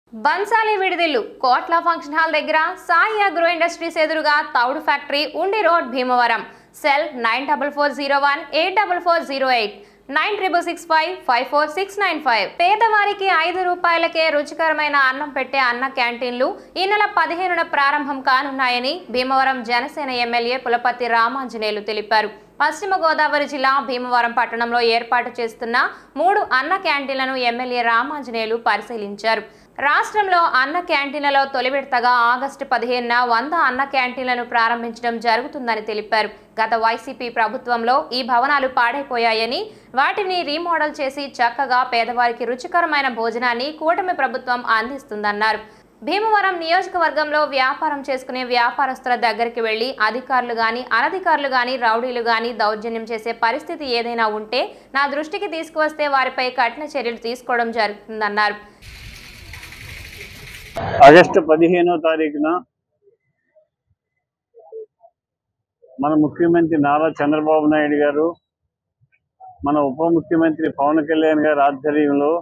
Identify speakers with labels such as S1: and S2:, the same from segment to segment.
S1: బన్సాలి విడిదిల్లు కోట్ల function hall దగ్గర Sai agro industries ఎదురుగా తౌడు ఫ్యాక్టరీ ఉండి road Bhimavaram cell nine double four zero one eight double four zero eight nine triple six five five four six nine five పేదవారికి ఐదు రూపాయలకే రుచికరమైన అన్నం పెట్టే అన్న క్యాంటీన్లు ఈ నెల పదిహేనున ప్రారంభం కానున్నాయని భీమవరం జనసేన ఎమ్మెల్యే పులపతి రామాంజనేయులు తెలిపారు పశ్చిమ గోదావరి జిల్లా భీమవరం పట్టణంలో ఏర్పాటు చేస్తున్న మూడు అన్న క్యాంటీన్లను ఎమ్మెల్యే రామాంజనేయులు పరిశీలించారు రాష్ట్రంలో అన్న క్యాంటీన్లలో తొలి విడతగా ఆగస్టు పదిహేనున వంద అన్న క్యాంటీన్లను ప్రారంభించడం జరుగుతుందని తెలిపారు గత వైసీపీ ప్రభుత్వంలో ఈ భవనాలు పాడైపోయాయని వాటిని రీమోడల్ చేసి చక్కగా పేదవారికి రుచికరమైన భోజనాన్ని కూటమి ప్రభుత్వం అందిస్తుందన్నారు భీమవరం నియోజకవర్గంలో వ్యాపారం చేసుకునే వ్యాపారస్తుల దగ్గరికి వెళ్లి అధికారులు గాని అనధికారులు గాని రౌడీలు గాని దౌర్జన్యం చేసే పరిస్థితి ఏదైనా ఉంటే నా దృష్టికి తీసుకువస్తే వారిపై కఠిన చర్యలు తీసుకోవడం జరుగుతుందన్నారు
S2: ఆగస్టు పదిహేనో తారీఖున మన ముఖ్యమంత్రి నారా చంద్రబాబు నాయుడు గారు మన ఉప ముఖ్యమంత్రి పవన్ కళ్యాణ్ గారి ఆధ్వర్యంలో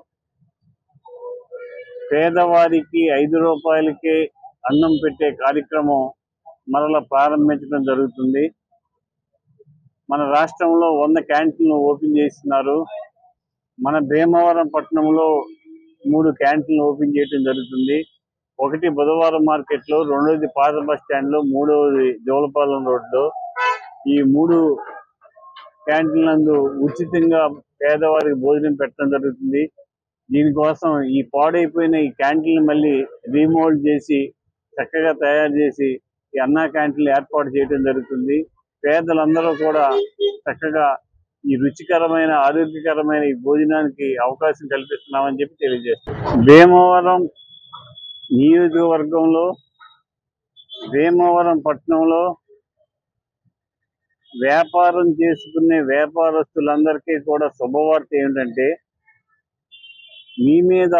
S2: పేదవారికి ఐదు రూపాయలకే అన్నం పెట్టే కార్యక్రమం మరలా ప్రారంభించడం జరుగుతుంది మన రాష్ట్రంలో వంద క్యాంటీన్లు ఓపెన్ చేస్తున్నారు మన భీమవరం పట్టణంలో మూడు క్యాంటీన్లు ఓపెన్ చేయడం జరుగుతుంది ఒకటి బుధవారం మార్కెట్లో రెండోది పాత బస్ స్టాండ్ లో మూడవది జోలపాలెం రోడ్లో ఈ మూడు క్యాంటీన్లందు ఉచితంగా పేదవారికి భోజనం పెట్టడం జరుగుతుంది దీనికోసం ఈ పాడైపోయిన ఈ క్యాంటీన్ మళ్ళీ రీమోల్డ్ చేసి చక్కగా తయారు చేసి ఈ అన్నా క్యాంటీన్లు ఏర్పాటు చేయడం జరుగుతుంది పేదలందరూ కూడా చక్కగా ఈ రుచికరమైన ఆరోగ్యకరమైన ఈ భోజనానికి అవకాశం కల్పిస్తున్నామని చెప్పి తెలియజేస్తున్నాం భీమవరం నియోజకవర్గంలో భీమవరం పట్టణంలో వ్యాపారం చేసుకునే వ్యాపారస్తులందరికీ కూడా శుభవార్త ఏంటంటే మీ మీద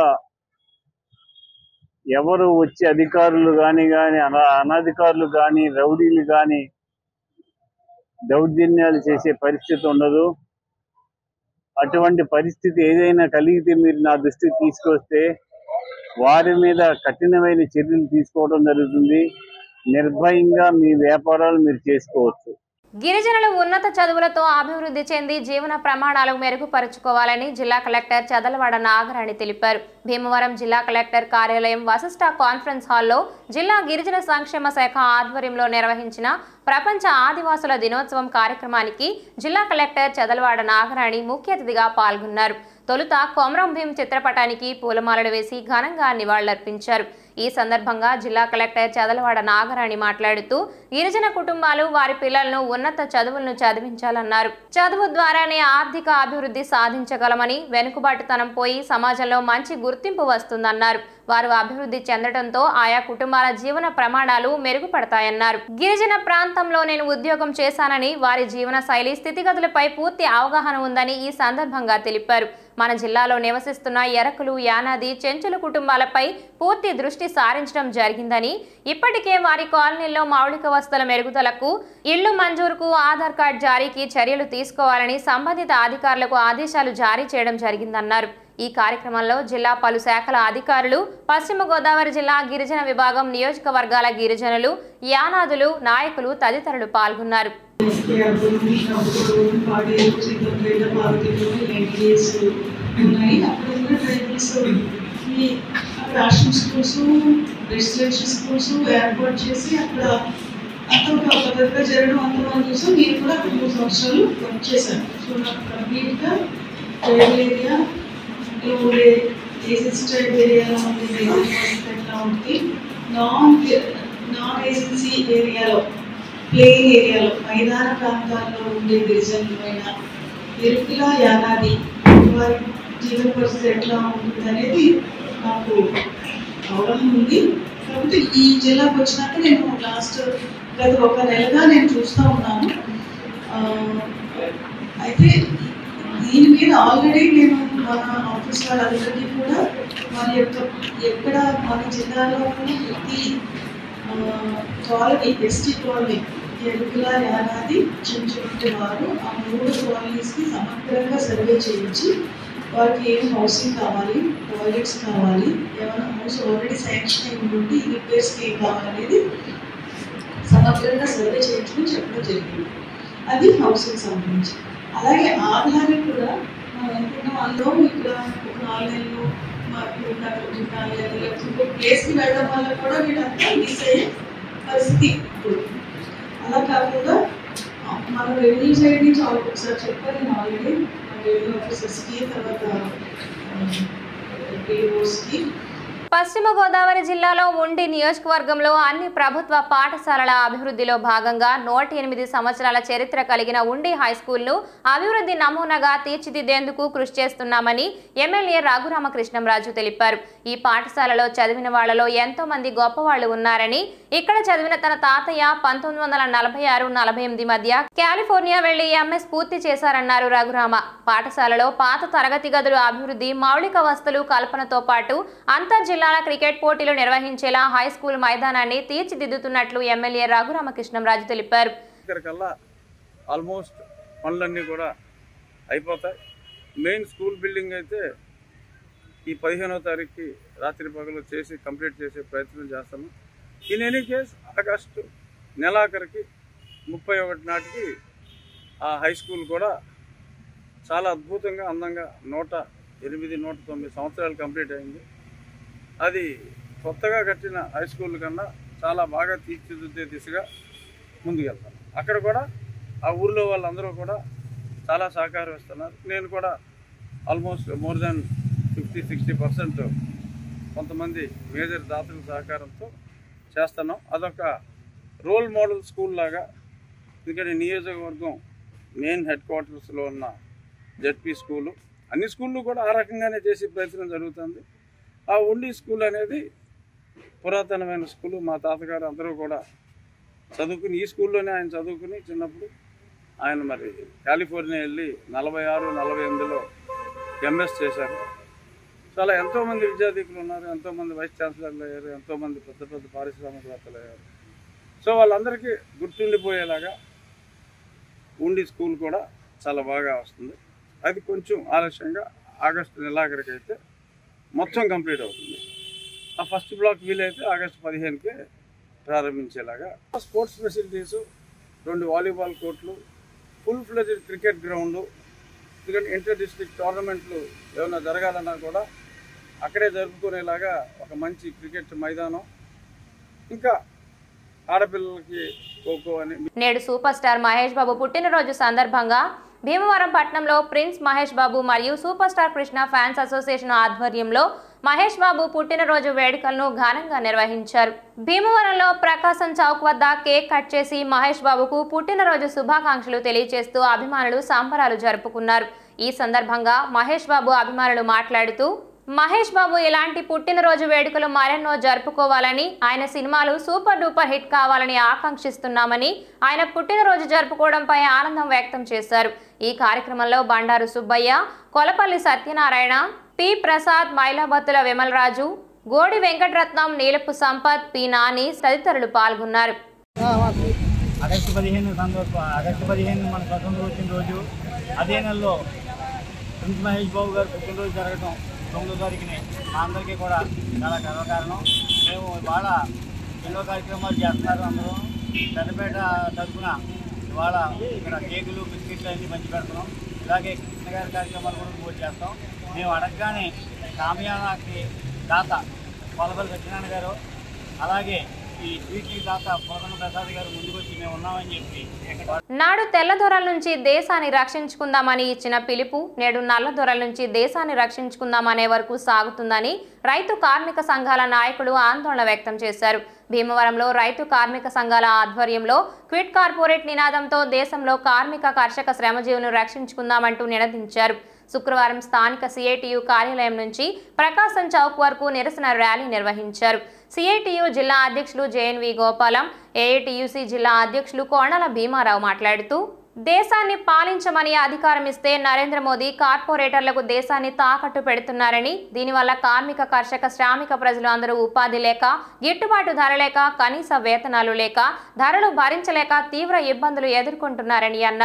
S2: ఎవరు వచ్చి అధికారులు కానీ కానీ అన అనధికారులు కానీ రౌడీలు కానీ దౌర్జన్యాలు చేసే పరిస్థితి ఉండదు అటువంటి పరిస్థితి ఏదైనా కలిగితే మీరు నా దృష్టికి తీసుకొస్తే వారి మీద కఠినమైన చర్యలు తీసుకోవడం జరుగుతుంది నిర్భయంగా మీ వ్యాపారాలు మీరు చేసుకోవచ్చు
S1: గిరిజనులు ఉన్నత చదువులతో అభివృద్ధి చెంది జీవన ప్రమాణాలు మెరుగుపరుచుకోవాలని జిల్లా కలెక్టర్ చదలవాడ నాగరాణి తెలిపారు భీమవరం జిల్లా కలెక్టర్ కార్యాలయం వశిష్ట కాన్ఫరెన్స్ హాల్లో జిల్లా గిరిజన సంక్షేమ శాఖ ఆధ్వర్యంలో నిర్వహించిన ప్రపంచ ఆదివాసుల దినోత్సవం కార్యక్రమానికి జిల్లా కలెక్టర్ చదలవాడ నాగరాణి ముఖ్య అతిథిగా పాల్గొన్నారు తొలుత కొమరం భీం చిత్రపటానికి పూలమాలలు వేసి ఘనంగా నివాళులర్పించారు ఈ సందర్భంగా జిల్లా కలెక్టర్ చదలవాడ నాగరాణి మాట్లాడుతూ గిరిజన కుటుంబాలు వారి పిల్లలను ఉన్నత చదువులను చదివించాలన్నారు చదువు ద్వారానే ఆర్థిక అభివృద్ధి సాధించగలమని వెనుకబాటుతనం పోయి సమాజంలో మంచి గుర్తింపు వస్తుందన్నారు వారు అభివృద్ధి చెందడంతో ఆయా కుటుంబాల జీవన ప్రమాణాలు మెరుగుపడతాయన్నారు గిరిజన ప్రాంతంలో నేను ఉద్యోగం చేశానని వారి జీవన శైలి స్థితిగతులపై పూర్తి అవగాహన ఉందని ఈ సందర్భంగా తెలిపారు మన జిల్లాలో నివసిస్తున్న ఎరకులు యానాది చెంచుల కుటుంబాలపై పూర్తి దృష్టి సారించడం జరిగిందని ఇప్పటికే వారి కాలనీల్లో మౌలిక వసతుల మెరుగుదలకు ఇళ్లు మంజూరుకు ఆధార్ కార్డు జారీకి చర్యలు తీసుకోవాలని సంబంధిత అధికారులకు ఆదేశాలు జారీ చేయడం జరిగిందన్నారు ఈ కార్యక్రమంలో జిల్లా పలు శాఖల అధికారులు పశ్చిమ గోదావరి జిల్లా గిరిజన విభాగం నియోజకవర్గాల గిరిజనులు యానాదులు నాయకులు తదితరులు పాల్గొన్నారు
S3: ఉన్నాయి అక్కడ ఉన్న ట్రైబల్స్ ఈ ఫ్యాషన్ స్కూల్స్ రెసిడెన్షియల్ స్కూల్స్ ఏర్పాటు చేసి అక్కడ అక్కడ ఒక పద్ధతిగా జరగడం అంతమంది చూసాం నేను కూడా అక్కడ మూడు సంవత్సరాలు వర్క్ చేశాను సో నాకు కంప్లీట్గా ట్రైబల్ ఏరియా ఉండే ఏజెన్సీ ట్రైబ్ ఏరియాలో ఉండే ఎట్లా ఉంటుంది నాన్ నాన్ ఏజెన్సీ ఏరియాలో ప్లేన్ ఏరియాలో మైదాన ప్రాంతాల్లో ఉండే గిరిజనులైన ఎరుకుల యానాది వారి జీవన పరిస్థితి ఎట్లా ఉంటుంది అనేది నాకు అవగాహన ఉంది కాబట్టి ఈ జిల్లాకు వచ్చినాక నేను లాస్ట్ గత ఒక నెలగా నేను చూస్తూ ఉన్నాను ఆ, అయితే దీని మీద ఆల్రెడీ నేను మన ఆఫీస్ వాళ్ళందరికీ కూడా మన యొక్క ఎక్కడ మన జిల్లాలో ఉన్న ప్రతి colony ST colony Yerukula Yanadi చించుకుంటే వారు ఆ మూడు కాలనీస్కి సమగ్రంగా సర్వే చేయించి వాళ్ళకి ఏం హౌసింగ్ కావాలి టాయిలెట్స్ కావాలి ఏమైనా హౌస్ ఆల్రెడీ శాంక్షన్ అయి ఉండి రిపేర్స్కి ఏం కావాలనేది సమగ్రంగా సర్వే చేయించుకుని చెప్పడం జరిగింది అది హౌసింగ్ సంబంధించి అలాగే ఆధారం కూడా మనం అనుకున్న అందులో ఇక్కడ ఒక నాలుగు నెలలు మాకు ఉన్న నాలుగు నెలలు లేకపోతే ఇంకో ప్లేస్కి వెళ్ళడం వల్ల కూడా వీళ్ళంతా మిస్ అయ్యే పరిస్థితి ఇప్పుడు అలా కాకుండా ఆ, మనం రెవెన్యూ సైడ్ నుంచి ఆల్- ఒకసారి చెప్పాను నేను ఆల్రెడీ రెవెన్యూ ఆఫీసర్స్కి తర్వాత డిఓస్కి
S1: పశ్చిమ గోదావరి జిల్లాలో ఉండి నియోజకవర్గంలో అన్ని ప్రభుత్వ పాఠశాలల అభివృద్ధిలో భాగంగా నూట ఎనిమిది సంవత్సరాల చరిత్ర కలిగిన ఉండి హై స్కూల్ను అభివృద్ధి నమూనాగా తీర్చిదిద్దేందుకు కృషి చేస్తున్నామని ఎమ్మెల్యే రఘురామకృష్ణంరాజు తెలిపారు ఈ పాఠశాలలో చదివిన వాళ్లలో ఎంతో మంది గొప్పవాళ్లు ఉన్నారని ఇక్కడ చదివిన తన తాతయ్య పంతొమ్మిది వందల నలభై ఆరు నలభై ఎనిమిది మధ్య కాలిఫోర్నియా వెళ్లి ఎంఎస్ పూర్తి చేశారన్నారు రఘురామ పాఠశాలలో పాత తరగతి గదుల అభివృద్ధి మౌలిక వస్తువులు కల్పనతో పాటు అంతర్ జిల్లాల క్రికెట్ పోటీలు నిర్వహించేలా హై స్కూల్ మైదానాన్ని తీర్చిదిద్దుతున్నట్లు ఎమ్మెల్యే రఘురామకృష్ణంరాజు తెలిపారు
S4: కల్లా ఆల్మోస్ట్ పనులన్నీ కూడా అయిపోతాయి మెయిన్ స్కూల్ బిల్డింగ్ అయితే ఈ పదిహేనో తారీఖుకి రాత్రి పగలు చేసి కంప్లీట్ చేసే ప్రయత్నం చేస్తాము ఇన్ ఎనీ కేస్ ఆగస్టు నెలాఖరికి ముప్పై ఒకటి నాటికి ఆ హై స్కూల్ కూడా చాలా అద్భుతంగా అందంగా నూట ఎనిమిది నూట తొమ్మిది సంవత్సరాలు కంప్లీట్ అయింది అది కొత్తగా కట్టిన హై స్కూల్ కన్నా చాలా బాగా తీర్చిదిద్దే దిశగా ముందుకెళ్తాను అక్కడ కూడా ఆ ఊర్లో వాళ్ళందరూ కూడా చాలా సహకారం ఇస్తున్నారు నేను కూడా almost more than fifty sixty percent కొంతమంది మేజర్ దాతల సహకారంతో చేస్తున్నాం అదొక రోల్ మోడల్ స్కూల్ లాగా ఎందుకంటే నియోజకవర్గం మెయిన్ హెడ్ క్వార్టర్స్లో ఉన్న జెడ్పీ స్కూలు అన్ని స్కూళ్ళు కూడా ఆ రకంగానే చేసే ప్రయత్నం జరుగుతుంది ఆ ఉండి స్కూల్ అనేది పురాతనమైన స్కూలు మా తాతగారు అందరూ కూడా చదువుకుని ఈ స్కూల్లోనే ఆయన చదువుకుని చిన్నప్పుడు ఆయన మరి కాలిఫోర్నియా వెళ్ళి నలభై ఆరు నలభై ఎనిమిదిలో ఎంఎస్ చేశారు చాలా ఎంతోమంది విద్యార్థికులు ఉన్నారు ఎంతోమంది వైస్ ఛాన్సలర్లు అయ్యారు ఎంతోమంది పెద్ద పెద్ద పారిశ్రామికవేత్తలు అయ్యారు సో వాళ్ళందరికీ గుర్తుండిపోయేలాగా ఉండి స్కూల్ కూడా చాలా బాగా వస్తుంది అది కొంచెం ఆలస్యంగా ఆగస్టు నెలాఖరికి అయితే మొత్తం కంప్లీట్ అవుతుంది ఆ ఫస్ట్ బ్లాక్ వీలైతే ఆగస్టు పదిహేనుకే ప్రారంభించేలాగా స్పోర్ట్స్ ఫెసిలిటీస్ రెండు వాలీబాల్ కోర్టులు ఫుల్ ఫ్లెజ్డ్ క్రికెట్ గ్రౌండ్ ఎందుకంటే ఇంటర్ డిస్ట్రిక్ట్ టోర్నమెంట్లు ఏమైనా జరగాలన్నా కూడా అక్కడే జరుపుకునేలాగా ఒక మంచి క్రికెట్ మైదానం ఇంకా ఆడపిల్లలకి ఖోఖో అని
S1: నేడు సూపర్ స్టార్ మహేష్ బాబు పుట్టినరోజు సందర్భంగా భీమవరం పట్టణంలో ప్రిన్స్ మహేష్ బాబు మరియు super star Krishna fans association ఆధ్వర్యంలో మహేష్ బాబు పుట్టినరోజు వేడుకలను ఘనంగా నిర్వహించారు భీమవరంలో ప్రకాశం చౌక్ వద్ద కేక్ కట్ చేసి మహేష్ బాబుకు పుట్టినరోజు శుభాకాంక్షలు తెలియజేస్తూ అభిమానులు సంబరాలు జరుపుకున్నారు ఈ సందర్భంగా మహేష్ బాబు అభిమానులు మాట్లాడుతూ మహేష్ బాబు ఇలాంటి పుట్టినరోజు వేడుకలు మరెన్నో జరుపుకోవాలని ఆయన సినిమాలు సూపర్ డూపర్ హిట్ కావాలని ఆకాంక్షిస్తున్నామని ఆయన పుట్టినరోజు జరుపుకోవడంపై ఆనందం వ్యక్తం చేశారు ఈ కార్యక్రమంలో బండారు సుబ్బయ్య కొలపల్లి సత్యనారాయణ పి ప్రసాద్ మైలాబత్తుల విమలరాజు గోడి వెంకటరత్నం నీలపు సంపత్ పి నాని తదితరులు పాల్గొన్నారు
S5: ఆగస్టు పదిహేను సందర్భ ఆగస్టు పదిహేను మన స్వతంత్రం వచ్చిన రోజు అదే నెలలో ప్రిన్స్ మహేష్ బాబు గారు పుట్టినరోజు జరగటం తొమ్మిదో తారీఖుని మా అందరికీ కూడా చాలా గర్వకారణం మేము ఇవాళ ఎన్నో కార్యక్రమాలు చేస్తున్నారు అందరూ పెద్దపేట తరఫున ఇవాళ ఇక్కడ కేకులు బిస్కెట్లు అన్నీ పంచి పెడుతున్నాం ఇలాగే కృష్ణ గారి కార్యక్రమాలు కూడా పూర్తి చేస్తాం మేము అడగగానే కామ్యానాకి దాత కొలబల్ సత్యనారాయణ గారు అలాగే ఈ స్వీట్కి దాత పొలగన ప్రసాద్ గారు ముందుకొచ్చి మేము ఉన్నామని చెప్పి
S1: నాడు తెల్లదొరల నుంచి దేశాన్ని రక్షించుకుందామని ఇచ్చిన పిలుపు నేడు నల్లదొరల నుంచి దేశాన్ని రక్షించుకుందామనే వరకు సాగుతుందని రైతు కార్మిక సంఘాల నాయకులు ఆందోళన వ్యక్తం చేశారు భీమవరంలో రైతు కార్మిక సంఘాల ఆధ్వర్యంలో క్విట్ కార్పొరేట్ నినాదంతో దేశంలో కార్మిక కర్షక శ్రమజీవులను రక్షించుకుందామంటూ నినదించారు శుక్రవారం స్థానిక సిఐటియు కార్యాలయం నుంచి ప్రకాశం చౌక్ వరకు నిరసన ర్యాలీ నిర్వహించారు సిఐటియు జిల్లా అధ్యక్షులు జేఎన్వి గోపాలం ఏఐటియుసి జిల్లా అధ్యక్షులు కోణాల భీమారావు మాట్లాడుతూ దేశాన్ని పాలించమని అధికారం ఇస్తే నరేంద్ర మోదీ కార్పొరేటర్లకు దేశాన్ని తాకట్టు పెడుతున్నారని దీనివల్ల కార్మిక కర్షక శ్రామిక ప్రజలు అందరూ ఉపాధి లేక గిట్టుబాటు ధర లేక కనీస వేతనాలు లేక ధరలు భరించలేక తీవ్ర ఇబ్బందులు ఎదుర్కొంటున్నారని అన్నారు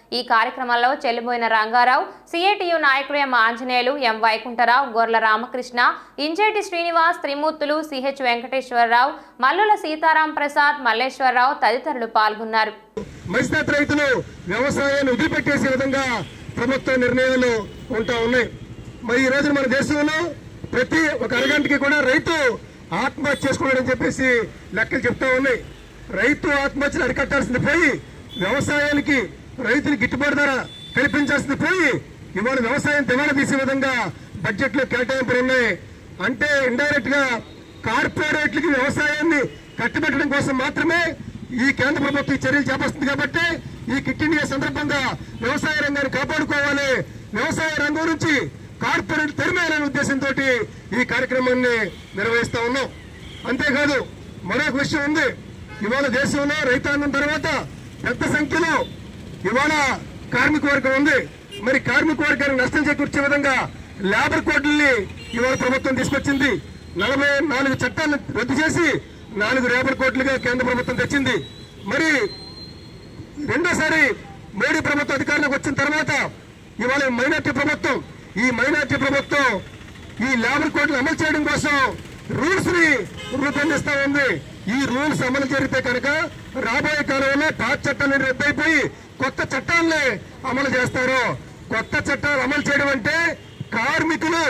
S1: ఈ కార్యక్రమంలో చెల్లిబోయిన రంగారావు సిఐటియు నాయకులు M Anjaneyulu M Vaikuntharao Gorla Ramakrishna Injeti Srinivas Trimurthulu CH Venkateswararao Mallula Seetharam Prasad Malleswararao తదితరులు పాల్గొన్నారు
S6: మైస్నాత్ రైతులు వ్యవసాయాన్ని వదిలిపెట్టేసే విధంగా ప్రభుత్వ నిర్ణయాలు ఉంటా ఉన్నాయి మరి ఈ రోజు మన దేశంలో ప్రతి ఒక అరగంటకి కూడా రైతు ఆత్మహత్య చేసుకోవాలని చెప్పేసి లెక్కలు చెప్తా ఉన్నాయి రైతు ఆత్మహత్యలు అరికట్టాల్సింది పోయి వ్యవసాయానికి రైతుని గిట్టుబాటు ధర కల్పించాల్సింది పోయి ఇవాళ వ్యవసాయం దివాళా తీసే విధంగా బడ్జెట్ లో కేటాయింపులు ఉన్నాయి అంటే ఇండైరెక్ట్ గా కార్పొరేట్లకి వ్యవసాయాన్ని కట్టబెట్టడం కోసం మాత్రమే ఈ కేంద్ర ప్రభుత్వం ఈ చర్యలు చేపడుతుంది కాబట్టి ఈ కిట్ ఇండియా సందర్భంగా వ్యవసాయ రంగాన్ని కాపాడుకోవాలి వ్యవసాయ రంగం నుంచి కార్పొరేట్ తెరమేయాలనే ఉద్దేశంతో ఈ కార్యక్రమాన్ని నిర్వహిస్తా ఉన్నాం అంతేకాదు మరొక విషయం ఉంది ఇవాళ దేశంలో రైతాంగం తర్వాత పెద్ద సంఖ్యలో ఇవాళ కార్మిక వర్గం ఉంది మరి కార్మిక వర్గానికి నష్టం చేకూర్చే విధంగా లేబర్ కోడ్లని ఇవాళ ప్రభుత్వం తీసుకొచ్చింది నలభై నాలుగు చట్టాలను రద్దు చేసి నాలుగు లేబర్ కోట్లుగా కేంద్ర ప్రభుత్వం తెచ్చింది మరి రెండోసారి మోడీ ప్రభుత్వం అధికారంలోకి వచ్చిన తర్వాత ఇవాళ మైనార్టీ ప్రభుత్వం ఈ మైనార్టీ ప్రభుత్వం ఈ లేబర్ కోడ్లు అమలు చేయడం కోసం రూల్స్ ని రూపొందిస్తా ఉంది ఈ రూల్స్ అమలు జరిగితే కనుక రాబోయే కాలంలో పాత చట్టాలు రద్దయిపోయి కొత్త చట్టాలనే అమలు చేస్తారు కొత్త చట్టాలు అమలు చేయడం అంటే కార్మికులు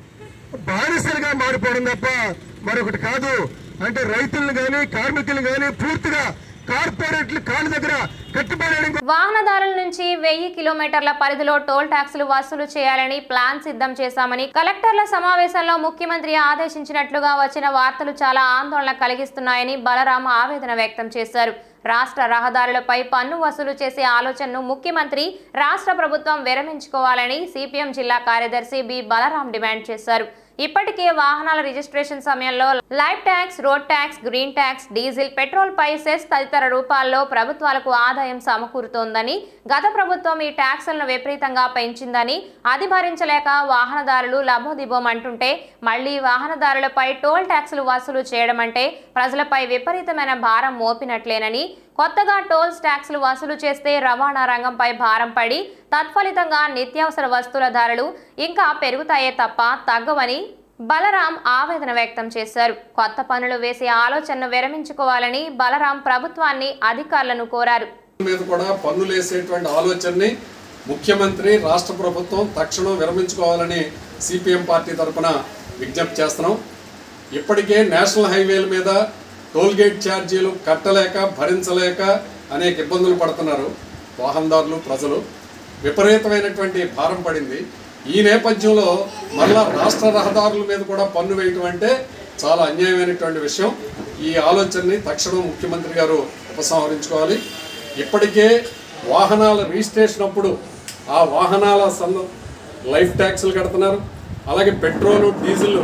S6: బానిసలుగా మారిపోవడం తప్ప మరొకటి కాదు అంటే రైతులను గాని కార్మికులు గాని పూర్తిగా కార్పొరేట్లు కాళ్ళ దగ్గర కట్టుబడడం
S1: వాహనదారుల నుంచి వెయ్యి కిలోమీటర్ల పరిధిలో టోల్ ట్యాక్సులు వసూలు చేయాలని ప్లాన్ సిద్ధం చేశామని కలెక్టర్ల సమావేశంలో ముఖ్యమంత్రి ఆదేశించినట్లుగా వచ్చిన వార్తలు చాలా ఆందోళన కలిగిస్తున్నాయని బలరాం ఆవేదన వ్యక్తం చేశారు రాష్ట్ర రహదారులపై పన్ను వసూలు చేసే ఆలోచనను ముఖ్యమంత్రి రాష్ట్ర ప్రభుత్వం విరమించుకోవాలని సిపిఎం జిల్లా కార్యదర్శి బి బలరాం డిమాండ్ చేశారు ఇప్పటికే వాహనాల రిజిస్ట్రేషన్ సమయంలో life tax road tax green tax diesel petrol పై సెస్ తదితర రూపాల్లో ప్రభుత్వాలకు ఆదాయం సమకూరుతోందని గత ప్రభుత్వం ఈ ట్యాక్సులను విపరీతంగా పెంచిందని అది భరించలేక వాహనదారులు లబోదిబోం అంటుంటే మళ్లీ వాహనదారులపై టోల్ ట్యాక్సులు వసూలు చేయడం అంటే ప్రజలపై విపరీతమైన భారం మోపినట్లేనని కొత్తగా టోల్స్ ట్యాక్సులు వసూలు చేస్తే రవాణా రంగంపై భారం పడి తత్ఫలితంగా నిత్యావసర వస్తువుల ధరలు ఇంకా పెరుగుతాయే తప్ప తగ్గవని బలరాం ఆవేదన వ్యక్తం చేశారు కొత్త పనులు వేసే ఆలోచనను విరమించుకోవాలని బలరాం ప్రభుత్వాన్ని అధికారులను కోరారు
S7: మీద కూడా పన్నులు వేసేటువంటి ఆలోచనని ముఖ్యమంత్రి రాష్ట్ర ప్రభుత్వం తక్షణం విరమించుకోవాలని సిపిఎం పార్టీ తరఫున విజ్ఞప్తి చేస్తున్నాం ఇప్పటికే నేషనల్ హైవేల మీద టోల్ గేట్ ఛార్జీలు కట్టలేక భరించలేక అనేక ఇబ్బందులు పడుతున్నారు వాహనదారులు ప్రజలు విపరీతమైనటువంటి భారం పడింది ఈ నేపథ్యంలో మళ్ళా రాష్ట్ర రహదారుల మీద కూడా పన్ను వేయటం అంటే చాలా అన్యాయమైనటువంటి విషయం ఈ ఆలోచనని తక్షణం ముఖ్యమంత్రి గారు ఉపసంహరించుకోవాలి ఇప్పటికే వాహనాల రిజిస్ట్రేషన్ అప్పుడు ఆ వాహనాల సన్న లైఫ్ ట్యాక్సులు కడుతున్నారు అలాగే పెట్రోలు డీజిల్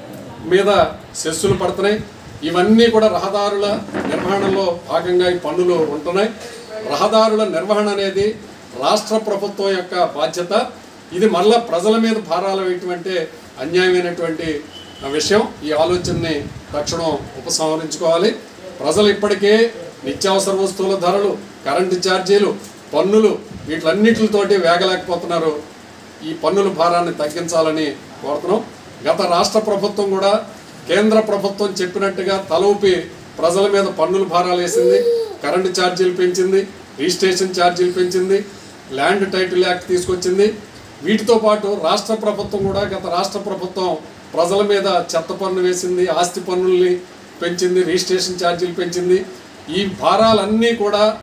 S7: మీద సెస్సులు పడుతున్నాయి ఇవన్నీ కూడా రహదారుల నిర్వహణలో భాగంగా ఈ పన్నులు ఉంటున్నాయి రహదారుల నిర్వహణ అనేది రాష్ట్ర ప్రభుత్వం యొక్క బాధ్యత ఇది మళ్ళా ప్రజల మీద భారాలు వేయటం అంటే అన్యాయమైనటువంటి విషయం ఈ ఆలోచనని తక్షణం ఉపసంహరించుకోవాలి ప్రజలు ఇప్పటికే నిత్యావసర వస్తువుల ధరలు కరెంటు ఛార్జీలు పన్నులు వీటిలన్నిటితోటి వేగలేకపోతున్నారు ఈ పన్నుల భారాన్ని తగ్గించాలని కోరుతున్నాం గత రాష్ట్ర ప్రభుత్వం కూడా కేంద్ర ప్రభుత్వం చెప్పినట్టుగా తల ఊపి ప్రజల మీద పన్నుల భారాలు వేసింది కరెంటు ఛార్జీలు పెంచింది రిజిస్ట్రేషన్ ఛార్జీలు పెంచింది ల్యాండ్ టైటిల్ యాక్ట్ తీసుకొచ్చింది వీటితో పాటు రాష్ట్ర ప్రభుత్వం కూడా గత రాష్ట్ర ప్రభుత్వం ప్రజల మీద చెత్త పన్ను వేసింది ఆస్తి పన్నుల్ని పెంచింది రిజిస్ట్రేషన్ ఛార్జీలు పెంచింది ఈ భారాలన్నీ కూడా